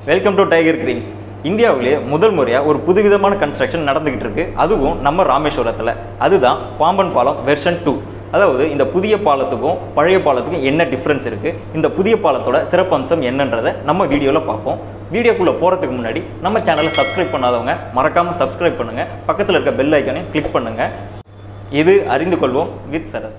welcome to tiger creams இந்தியாவிலேயே முதல் முறையாக ஒரு புதுவிதமான கன்ஸ்ட்ரக்ஷன் நடந்துகிட்டு இருக்கு அதுவும் நம்ம ராமேஸ்வரத்தில் அதுதான் பாம்பன் பாலம் வெர்ஷன் டூ அதாவது இந்த புதிய பாலத்துக்கும் பழைய பாலத்துக்கும் என்ன டிஃப்ரென்ஸ் இருக்குது இந்த புதிய பாலத்தோட சிறப்பம்சம் என்னன்றதை நம்ம வீடியோவில் பார்ப்போம் வீடியோக்குள்ளே போகிறதுக்கு முன்னாடி நம்ம சேனலை சப்ஸ்கிரைப் பண்ணாதவங்க மறக்காமல் சப்ஸ்கிரைப் பண்ணுங்கள் பக்கத்தில் இருக்க பெல் ஐக்கானையும் கிளிக் பண்ணுங்கள் இது அறிந்து கொள்வோம் வித் சரத்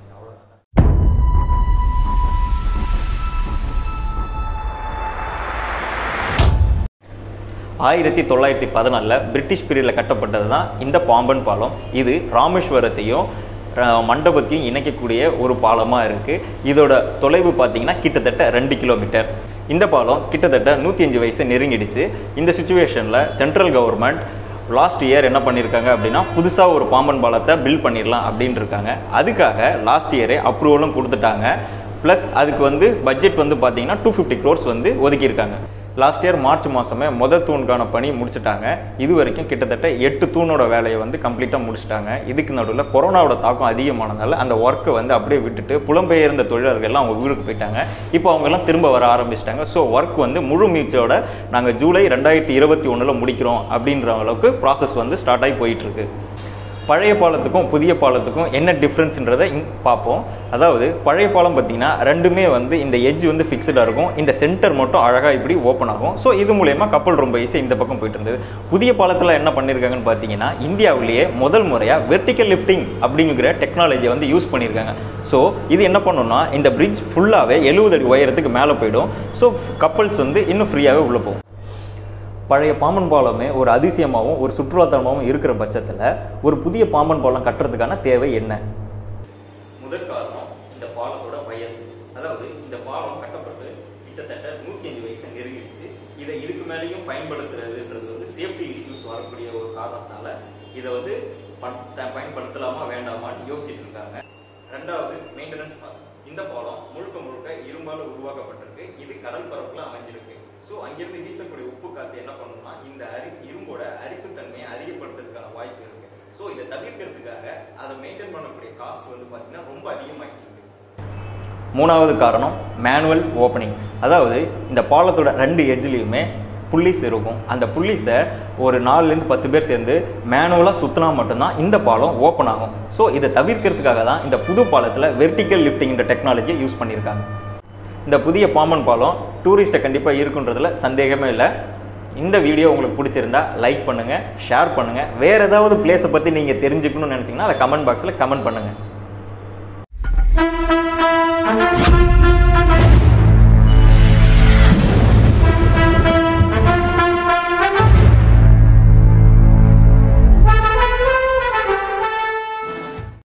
ஆயிரத்தி தொள்ளாயிரத்தி பதினாலில் பிரிட்டிஷ் பீரியடில் கட்டப்பட்டது தான் இந்த பாம்பன் பாலம் இது ராமேஸ்வரத்தையும் அஹ், மண்டபத்தையும் இணைக்கக்கூடிய ஒரு பாலமாக இருக்குது இதோட தொலைவு பார்த்தீங்கன்னா கிட்டத்தட்ட ரெண்டு கிலோமீட்டர் இந்த பாலம் கிட்டத்தட்ட நூற்றி அஞ்சு வயசு நெருங்கிடுச்சு இந்த சுச்சுவேஷனில் சென்ட்ரல் கவர்மெண்ட் லாஸ்ட் இயர் என்ன பண்ணியிருக்காங்க அப்படின்னா புதுசாக ஒரு பாம்பன் பாலத்தை பில்ட் பண்ணிடலாம் அப்படின்னு இருக்காங்க அதுக்காக லாஸ்ட் இயரே அப்ரூவலும் கொடுத்துட்டாங்க ப்ளஸ் அதுக்கு வந்து பட்ஜெட் வந்து பார்த்தீங்கன்னா டூ ஃபிஃப்டி க்ரோர்ஸ் வந்து ஒதுக்கியிருக்காங்க லாஸ்ட் இயர் மார்ச் மாதமே மொதல் தூணுக்கான பணி முடிச்சிட்டாங்க இது வரைக்கும் கிட்டத்தட்ட எட்டு தூணோட வேலையை வந்து கம்ப்ளீட்டாக முடிச்சிட்டாங்க இதுக்கு நடுவில் கொரோனாவோட தாக்கம் அதிகமானதால அந்த ஒர்க்கை வந்து அப்படியே விட்டுட்டு புலம்பெயர்ந்த தொழிலாளர்கள்லாம் அவங்க ஊருக்கு போயிட்டாங்க இப்போ அவங்கெல்லாம் திரும்ப வர ஆரம்பிச்சிட்டாங்க ஸோ ஒர்க் வந்து முழு மீச்சோட நாங்கள் ஜூலை ரெண்டாயிரத்தி இருபத்தி ஒன்றில் முடிக்கிறோம் அப்படின்ற அளவுக்கு ப்ராசஸ் வந்து ஸ்டார்ட் ஆகி போயிட்டுருக்கு பழைய பாலத்துக்கும் புதிய பாலத்துக்கும் என்ன டிஃப்ரென்ஸ்ன்றதை இங் பார்ப்போம் அதாவது பழைய பாலம் பார்த்தீங்கன்னா ரெண்டுமே வந்து இந்த எட்ஜ் வந்து ஃபிக்ஸ்டாக இருக்கும் இந்த சென்டர் மட்டும் அழகாக இப்படி ஓப்பன் ஆகும் ஸோ இது மூலயமா கப்பல் ரொம்ப ஈஸியாக இந்த பக்கம் போயிட்டு இருந்தது புதிய பாலத்தில் என்ன பண்ணியிருக்காங்கன்னு பார்த்தீங்கன்னா இந்தியாவிலேயே முதல் முறையாக வெர்டிக்கல் லிஃப்டிங் அப்படிங்கிற டெக்னாலஜியை வந்து யூஸ் பண்ணியிருக்காங்க ஸோ இது என்ன பண்ணுன்னா இந்த பிரிட்ஜ் ஃபுல்லாகவே எழுபது அடி உயரத்துக்கு மேலே போயிடும் ஸோ கப்பல்ஸ் வந்து இன்னும் ஃப்ரீயாகவே உள்ளே போகும் பழைய பாம்பன் பாலமே ஒரு அதிசயமாகவும் ஒரு சுற்றுலாத்தலமாகவும் இருக்கிற பட்சத்தில் ஒரு புதிய பாம்பன் பாலம் கட்டுறதுக்கான தேவை என்ன முதற் காரணம் இந்த பாலத்தோட வயது அதாவது இந்த பாலம் கட்டப்பட்டு கிட்டத்தட்ட நூற்றி அஞ்சு வயசு நெருங்கிடுச்சு இதை இதுக்கு மேலேயும் பயன்படுத்துறதுன்றது வந்து சேஃப்டி இஷ்யூஸ் வரக்கூடிய ஒரு காரணத்தினால இதை வந்து பண்- த- பயன்படுத்தலாமா வேண்டாமான்னு யோசிச்சுட்டு இருக்காங்க ரெண்டாவது மெயின்டெனன்ஸ் காஸ்ட் இந்த பாலம் முழுக்க முழுக்க இரும்பால உருவாக்கப்பட்டிருக்கு இது கடல் பரப்புல அமைஞ்சிருக்கு ஸோ அங்கிருந்து வீசக்கூடிய உப்பு காத்து என்ன பண்ணணும்னா இந்த அரி இரும்போட அரிப்புத்தன்மையை அதிகப்படுத்துறதுக்கான வாய்ப்பு இருக்கு ஸோ இதை தவிர்க்கிறதுக்காக அதை மெயின்டைன் பண்ணக்கூடிய காஸ்ட் வந்து பார்த்தீங்கன்னா ரொம்ப அதிகமாயிட்டு இருக்கு மூணாவது காரணம் மேனுவல் ஓப்பனிங் அதாவது இந்த பாலத்தோட ரெண்டு எட்ஜ்லேயுமே புள்ளிஸ் இருக்கும் அந்த புள்ளிஸை ஒரு நாலுலேருந்து பத்து பேர் சேர்ந்து மேனுவலாக சுற்றினா மட்டும்தான் இந்த பாலம் ஓப்பன் ஆகும் ஸோ இதை தவிர்க்கிறதுக்காக தான் இந்த புது பாலத்தில் வெர்டிக்கல் லிஃப்டிங்கிற டெக்னாலஜியை யூஸ் பண்ணியிருக்காங்க இந்த புதிய பாம்பன் பாலம் டூரிஸ்ட்டை கண்டிப்பாக இருக்குன்றதுல சந்தேகமே இல்லை இந்த வீடியோ உங்களுக்கு பிடிச்சிருந்தா லைக் பண்ணுங்கள் ஷேர் பண்ணுங்கள் வேறு ஏதாவது பிளேஸை பற்றி நீங்கள் தெரிஞ்சுக்கணும்னு நினச்சிங்கன்னா அதை கமெண்ட் பாக்ஸில் கமெண்ட் பண்ணுங்கள்